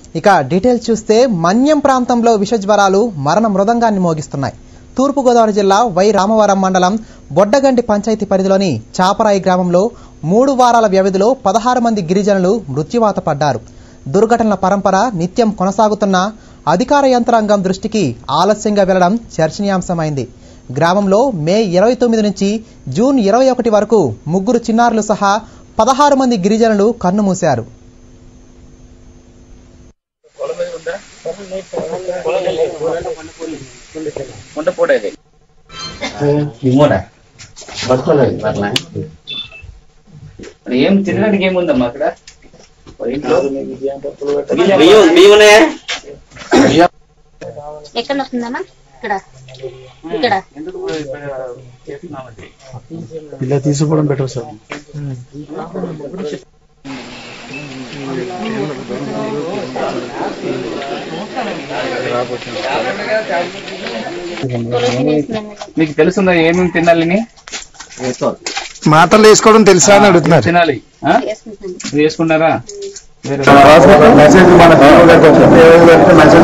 ఇక డీటెయిల్స్ చూస్తే మన్యం ప్రాంతంలో విషజ్వరాలు మరణ మృదంగాన్ని మోగిస్తున్నాయి తూర్పుగోదావరి జిల్లా వై రామవరం మండలం బొడ్డగండి పంచాయతీ పరిధిలోని చాపరాయి గ్రామంలో మూడు వారాల వ్యవధిలో పదహారు మంది గిరిజనులు మృత్యువాత పడ్డారు దుర్ఘటనల పరంపర నిత్యం కొనసాగుతున్న అధికార యంత్రాంగం దృష్టికి ఆలస్యంగా వెళ్లడం చర్చనీయాంశమైంది గ్రామంలో మే ఇరవై తొమ్మిది నుంచి జూన్ ఇరవై ఒకటి వరకు ముగ్గురు చిన్నారులు సహా పదహారు మంది గిరిజనులు కన్నుమూశారు ఉండకూడదు నిమ్మోడా పట్టుకోలేదు అట్లా మరి ఏం తినడానికి ఏముందమ్మా అక్కడ ఇంట్లో బియ్యం బియ్యమునే ఎక్కడ వస్తుందమ్మా ఇక్కడ ఇక్కడ ఎందుకు ఇక్కడ చేస్తున్నామండి ఇలా తీసుకోవడం బెటర్ సార్ మీకు తెలుస్తుందా ఏమేమి తినాలని మాటలు వేసుకోవడం తెలుసా అని అడుగుతున్నారు తినాలి ఆ? వేసుకుంటున్నాను మీరు వేసుకున్నారా వేరే మెసేజ్ మన మెసేజ్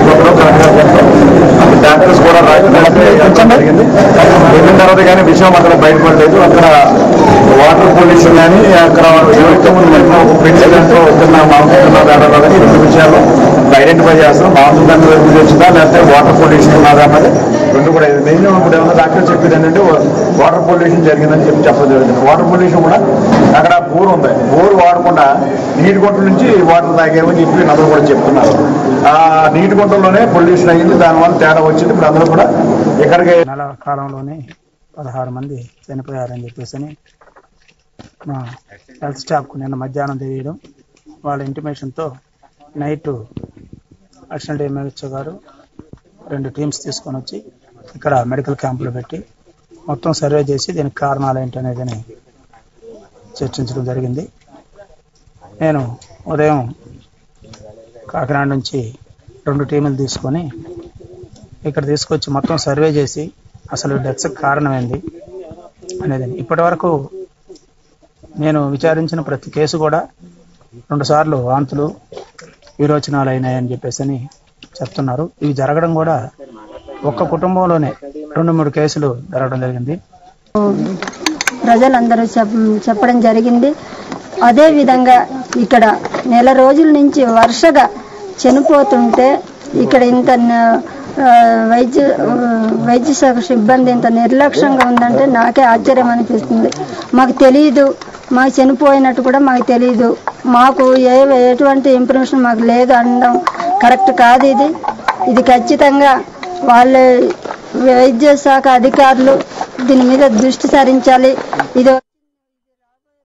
డాక్టర్స్ కూడా రాయడం జరిగింది వెళ్ళిన తర్వాత కానీ విషయం అక్కడ బయటపడలేదు అక్కడ వాటర్ పొల్యూషన్ కానీ అక్కడ ఎవరితో పెంచడంతో వస్తున్న మాంసం దాంట్లో కానీ రెండు విషయాలు ఐడెంటిఫై చేస్తాం మాంసం దాంట్లో వచ్చిందా లేకపోతే వాటర్ పొల్యూషన్ ఉన్నదా అన్నది రెండు కూడా మెయిన్ ఇప్పుడు ఏమన్నా డాక్టర్ చెప్పేది ఏంటంటే వాటర్ పొల్యూషన్ జరిగిందని చెప్పి చెప్పడం జరిగింది వాటర్ పొల్యూషన్ కూడా అక్కడ బోర్ ఉంది బోర్ వాడకుండా నీటి గుంట నుంచి వాటర్ తాగేమని చెప్పి అందరూ కూడా చెప్తున్నారు ఆ నీటి గుంటలోనే పొల్యూషన్ అయ్యింది దానివల్ల తేడా వచ్చింది ఇప్పుడు అందరూ కూడా ఇక్కడికి నెల కాలంలోనే పదహారు మంది చనిపోయారని చెప్పేసి మా హెల్త్ స్టాఫ్కు నిన్న మధ్యాహ్నం తెలియడం వాళ్ళ ఇంటిమేషన్తో నైట్ అడిషనల్ డిఎంహెచ్ఓ గారు రెండు టీమ్స్ తీసుకొని వచ్చి ఇక్కడ మెడికల్ క్యాంపులు పెట్టి మొత్తం సర్వే చేసి దీనికి కారణాలు ఏంటి అనేది చర్చించడం జరిగింది నేను ఉదయం కాకినాడ నుంచి రెండు టీములు తీసుకొని ఇక్కడ తీసుకొచ్చి మొత్తం సర్వే చేసి అసలు డెత్స్ కారణం ఏంది అనేది ఇప్పటి వరకు నేను విచారించిన ప్రతి కేసు కూడా రెండు సార్లు వాంతులు విరోచనాలు అయినాయని చెప్పేసి అని చెప్తున్నారు ఇవి జరగడం కూడా ఒక్క కుటుంబంలోనే రెండు మూడు కేసులు జరగడం జరిగింది ప్రజలందరూ చెప్ చెప్పడం జరిగింది అదే విధంగా ఇక్కడ నెల రోజుల నుంచి వరుసగా చనిపోతుంటే ఇక్కడ ఇంత న- ఆ, వైద్య ఆ, వైద్య శాఖ సిబ్బంది ఇంత నిర్లక్ష్యంగా ఉందంటే నాకే ఆశ్చర్యం అనిపిస్తుంది మాకు తెలియదు మాకు చనిపోయినట్టు కూడా మాకు తెలియదు మాకు ఏ ఎటువంటి ఇన్ఫర్మేషన్ మాకు లేదు అనడం కరెక్ట్ కాదు ఇది ఇది ఖచ్చితంగా వాళ్ళ వైద్య శాఖ అధికారులు దీని మీద దృష్టి సారించాలి ఇది